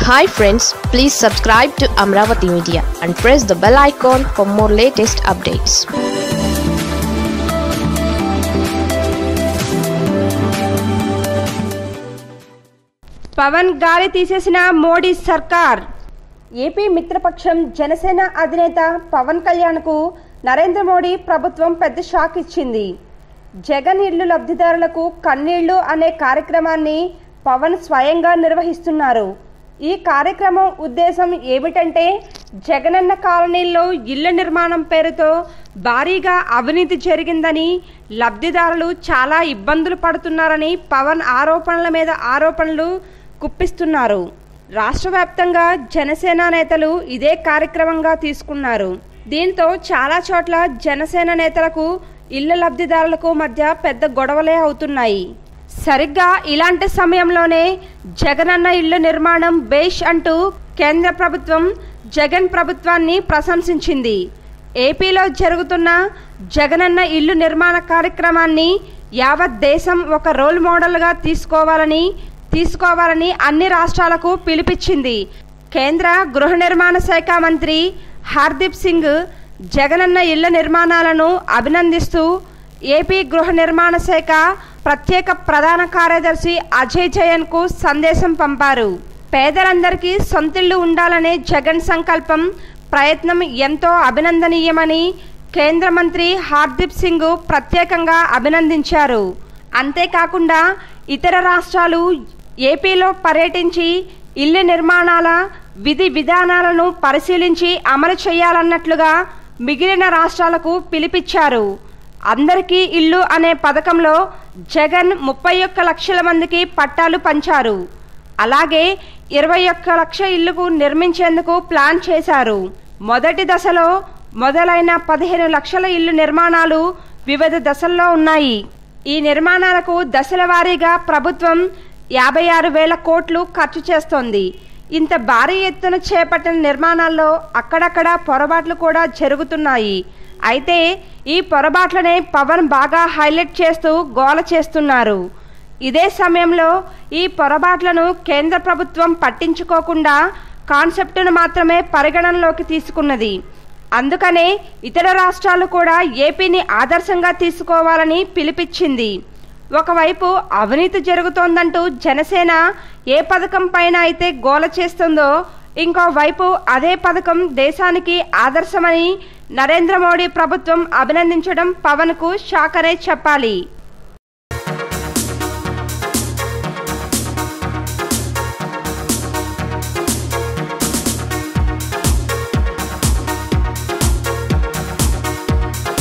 hi friends please subscribe to Amaravati media and press the bell icon for more latest updates Pawan గాలి తీసేసిన మోడీ సర్కార్ AP మిత్రపక్షం Janasena అధినేత పవన్ కళ్యాణ్కు నరేంద్ర మోడీ ప్రభుత్వం పెద్ద షాక్ ఇచ్చింది జగన్ ఇల్లు లబ్ధిదారులకు కన్నీళ్లు అనే కార్యక్రమాన్ని పవన్ స్వయంగా నిర్వహిస్తున్నారు ఈ కార్యక్రమం ఉద్దేశం ఏమిటంటే జగనన్న కాలనీల్లో ఇళ్ల నిర్మాణం పేరుతో భారీగా అవినీతి జరిగిందని లబ్ధిదారులు చాలా ఇబ్బందులు పడుతున్నారని పవన్ ఆరోపణల మీద ఆరోపణలు కుప్పిస్తున్నారు రాష్ట్ర వ్యాప్తంగా జనసేన నేతలు ఇదే కార్యక్రమంగా తీసుకున్నారు దీంతో చాలా చోట్ల జనసేన నేతలకు ఇళ్ల లబ్ధిదారులకు మధ్య పెద్ద గొడవలే అవుతున్నాయి సరిగ్గా ఇలాంటి సమయంలోనే జగనన్న ఇళ్ల నిర్మాణం బేష్ అంటూ కేంద్ర ప్రభుత్వం జగన్ ప్రభుత్వాన్ని ప్రశంసించింది ఏపీలో జరుగుతున్న జగనన్న ఇల్లు నిర్మాణ కార్యక్రమాన్ని యావత్ దేశం ఒక రోల్ మోడల్గా తీసుకోవాలని తీసుకోవాలని అన్ని రాష్ట్రాలకు పిలిపించింది కేంద్ర గృహ నిర్మాణ శాఖ మంత్రి హార్దీప్ సింగ్ జగనన్న ఇళ్ల నిర్మాణాలను అభినందిస్తూ ఏపీ గృహ నిర్మాణ శాఖ ప్రత్యేక ప్రధాన కార్యదర్శి అజయ్ జయన్కు సందేశం పంపారు పేదలందరికీ సొంతిల్లు ఉండాలనే జగన్ సంకల్పం ప్రయత్నం ఎంతో అభినందనీయమని కేంద్ర మంత్రి హార్దీప్ సింగ్ ప్రత్యేకంగా అభినందించారు అంతేకాకుండా ఇతర రాష్ట్రాలు ఏపీలో పర్యటించి ఇల్లు నిర్మాణాల విధి విధానాలను పరిశీలించి అమలు చేయాలన్నట్లుగా మిగిలిన రాష్ట్రాలకు పిలిపించారు అందరికీ ఇల్లు అనే పథకంలో జగన్ ముప్పై ఒక్క లక్షల మందికి పట్టాలు పంచారు అలాగే ఇరవై ఒక్క లక్ష ఇల్లుకు నిర్మించేందుకు ప్లాన్ చేశారు మొదటి దశలో మొదలైన పదిహేను లక్షల ఇల్లు నిర్మాణాలు వివిధ దశల్లో ఉన్నాయి ఈ నిర్మాణాలకు దశల వారీగా ప్రభుత్వం యాభై ఆరు వేల కోట్లు ఖర్చు చేస్తోంది ఇంత భారీ ఎత్తున చేపట్టిన నిర్మాణాల్లో అక్కడక్కడ పొరపాట్లు కూడా జరుగుతున్నాయి అయితే ఈ పొరపాట్లనే పవన్ బాగా హైలైట్ చేస్తూ గోల చేస్తున్నారు ఇదే సమయంలో ఈ పొరపాట్లను కేంద్ర ప్రభుత్వం పట్టించుకోకుండా కాన్సెప్టును మాత్రమే పరిగణనలోకి తీసుకున్నది అందుకనే ఇతర రాష్ట్రాలు కూడా ఏపీని ఆదర్శంగా తీసుకోవాలని పిలిపించింది ఒకవైపు అవినీతి జరుగుతోందంటూ జనసేన ఏ పథకం పైన అయితే గోల చేస్తుందో ఇంకోవైపు అదే పథకం దేశానికి ఆదర్శమని నరేంద్ర మోడీ ప్రభుత్వం అభినందించడం పవన్కు షాక్ అనే చెప్పాలి